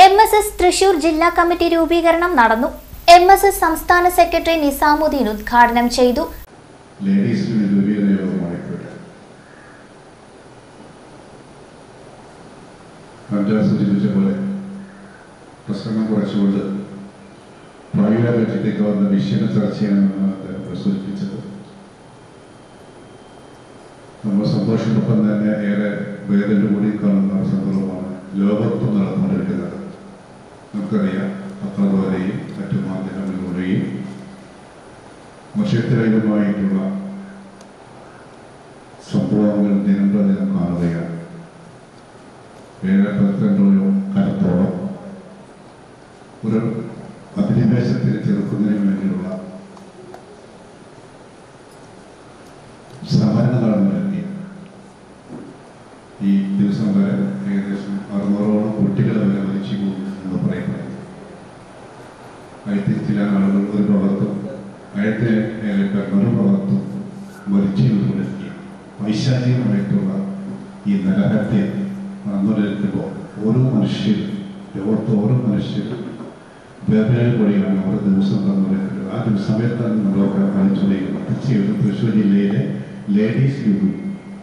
M S S Thrissur ജില്ലാ committee രൂപീകരണം നടന്നു എം എസ് എസ് സംസ്ഥാന സെക്രട്ടറി നിസാമുദ്ദീൻ ഉദ്ഘാടനം ചെയ്തു ലേഡീസിന് രൂപീകരണ യോഗമായിക്കോട്ടെ പഞ്ചാബ് സൂചിപ്പിച്ച പോലെ പ്രസംഗം കുറച്ചുകൊണ്ട് പ്രൈവറ്റ് ബജറ്റിലേക്ക് വന്ന വിഷയം ചർച്ച ചെയ്യാനാണ് അദ്ദേഹം പ്രസൂചിപ്പിച്ചത് നമ്മൾ സന്തോഷമൊപ്പം തന്നെ ഏറെ വേദന കൂടി കാണുന്ന ഒരു സന്ദർഭമാണ് ലോകത്തും നടന്നുകൊണ്ടിരിക്കുന്നത് നമുക്കറിയാം പത്രദ്വാരയും മറ്റു മാധ്യമങ്ങളിലൂടെയും വർഷത്തിലധികമായിട്ടുള്ള സംഭവങ്ങൾ ദിനംപ്രതിനം കാണുകയാണ് ഏഴ് പന്ത്രണ്ടോളം കാലത്തോളം ഒരു അധിനിവേശത്തിന് ചെറുക്കുന്നതിന് വേണ്ടിയുള്ള സമരങ്ങളാണ് നടത്തി ഈ ദിവസം വരെ ഏകദേശം അറുന്നൂറോളം കുട്ടികളെ വരെ മരിച്ചു പോകും എന്ന് പറയപ്പെടുന്നു അതിൽ ചില ആളുകൾ ഒരു ഭാഗത്തും അയത്തെ ഏലക്കാർ മറുഭാഗത്തും മരിച്ചു കൊണ്ടിരിക്കുക വൈശാചികമായിട്ടുള്ള ഈ നരഹത്യ നടന്നുകൊണ്ടിരിക്കുമ്പോൾ ഓരോ മനുഷ്യരും ലോകത്ത് ഓരോ മനുഷ്യരും വേദനയിൽ കൂടിയാണ് ഓരോ ദിവസം തന്നുകൊണ്ടിരിക്കുന്നത് ആ ഒരു സമയത്താണ് നമ്മളൊക്കെ ആലോചിച്ചുകൊണ്ടിരിക്കുന്നത് തീർച്ചയായിട്ടും തൃശ്ശൂർ ജില്ലയിലെ ലേഡീസ് യൂണിയൻ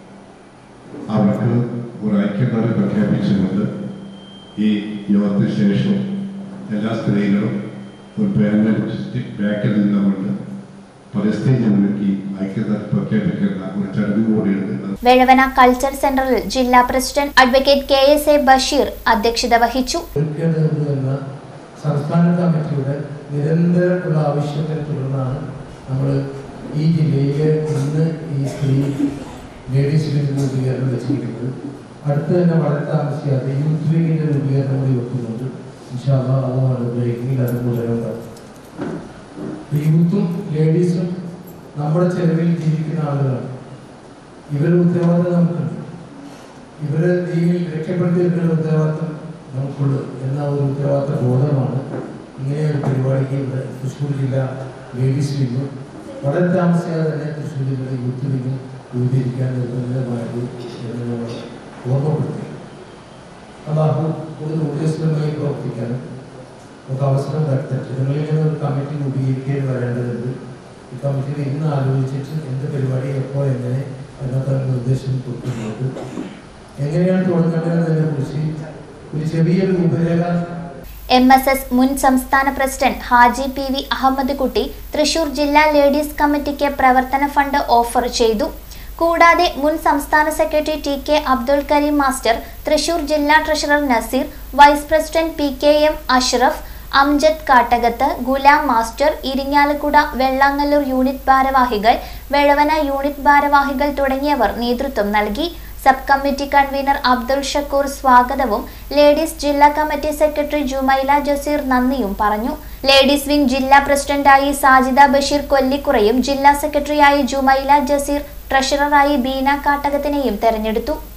അവർക്ക് ഒരു ഐക്യദാർഢ്യം പ്രഖ്യാപിച്ചുകൊണ്ട് ഈ യോഗത്തിന് ശേഷം എല്ലാ സ്ത്രീകളും ഒരു ബാനർ ചുറ്റി ബാക്കിൽ നിന്നുകൊണ്ട് പലസ്തീൻ ജനതയ്ക്ക് ഐക്യദാർഢ്യം പ്രഖ്യാപിക്കുന്ന ഒരു ചടങ്ങ് കൂടിയുണ്ട് അത് വേഴവന കൾച്ചർ സെന്ററിൽ ജില്ലാ president advocate K S A Basheer അധ്യക്ഷത വഹിച്ചു ഒരുക്കേണ്ടത് എന്ന സംസ്ഥാന കമ്മിറ്റിയുടെ നിരന്തരമുള്ള ആവശ്യത്തെ തുടർന്നാണ് നമ്മൾ ഈ ജില്ലയിലെ ഇന്ന് ഈ സ്ത്രീ ലേഡീസ് ലീഗ് രൂപീകരണം വെച്ചിരിക്കുന്നത് അടുത്ത് തന്നെ വളരെ താമസിയാതെ യൂത്ത് ലീഗിൻ്റെ രൂപീകരണം കൂടി വെക്കുന്നുണ്ട് ഇൻഷാല്ല അതുമാണ് ബ്രേക്കിംഗ് അത് തുടരുന്നത് യൂത്തും ലേഡീസും നമ്മുടെ ചെലവിൽ ജീവിക്കുന്ന ആളുകളാണ് ഇവരുടെ ഉത്തരവാദിത്തം നമുക്കുണ്ട് ഇവരെ ദീനിൽ രക്ഷപ്പെടുത്തിയെടുക്കുന്ന ഉത്തരവാദിത്തം നമുക്കുള്ളൂ എന്ന ഒരു ഉത്തരവാദിത്ത ബോധമാണ് ഇങ്ങനെ ഒരു പരിപാടിക്ക് ഇവിടെ തൃശ്ശൂർ ജില്ല ലേഡീസ് ലീഗ് വളരെ താമസിയാതെ തന്നെ തൃശ്ശൂർ ജില്ല യൂത്ത് ലീഗ് രൂപീകരിക്കാൻ നിർബന്ധിതമായത് എന്ന് നമ്മൾ ഓർമ്മപ്പെടുത്തി അള്ളാഹു കൂടുതൽ ഊർജ്ജസ്വലമായി പ്രവർത്തിക്കാനും നമുക്ക് അവസരം തരട്ടെ നിങ്ങളിൽ നിന്ന് ഒരു കമ്മിറ്റി രൂപീകരിക്കാൻ വരേണ്ടതുണ്ട് ഈ കമ്മിറ്റിയിൽ ഇന്ന് ആലോചിച്ചിട്ട് എന്ത് പരിപാടി എപ്പോൾ എങ്ങനെ എന്നൊക്കെ നിർദ്ദേശം കൊടുക്കുന്നുണ്ട് എങ്ങനെയാണ് തുടങ്ങേണ്ടതെന്നതിനെ കുറിച്ച് ഒരു ചെറിയൊരു രൂപരേഖ എം എസ് എസ് മുൻ സംസ്ഥാന president Haji P V Ahammed Kutty Thrissur ജില്ലാ ലേഡീസ് കമ്മിറ്റിക്ക് പ്രവർത്തന ഫണ്ട് ഓഫർ ചെയ്തു കൂടാതെ മുൻ സംസ്ഥാന secretary T K Abdul Kareem master Thrissur ജില്ലാ treasurer Naseer vice president P K M Ashraf Amjad Kattakath Ghulam master Irinjalakuda Vellangallur unit ഭാരവാഹികൾ വെഴവന യൂണിറ്റ് ഭാരവാഹികൾ തുടങ്ങിയവർ നേതൃത്വം നൽകി sub committee convener Abdul Shakoor സ്വാഗതവും ലേഡീസ് ജില്ലാ കമ്മിറ്റി സെക്രട്ടറി ജുമൈല ജസീർ നന്ദിയും പറഞ്ഞു ലേഡീസ് വിംഗ് ജില്ലാ പ്രസിഡന്റായി സാജിദ ബഷീർ കൊല്ലിക്കുറയും ജില്ലാ സെക്രട്ടറിയായി ജുമൈല ജസീർ ട്രഷററായി ബീന കാട്ടകത്തിനെയും തെരഞ്ഞെടുത്തു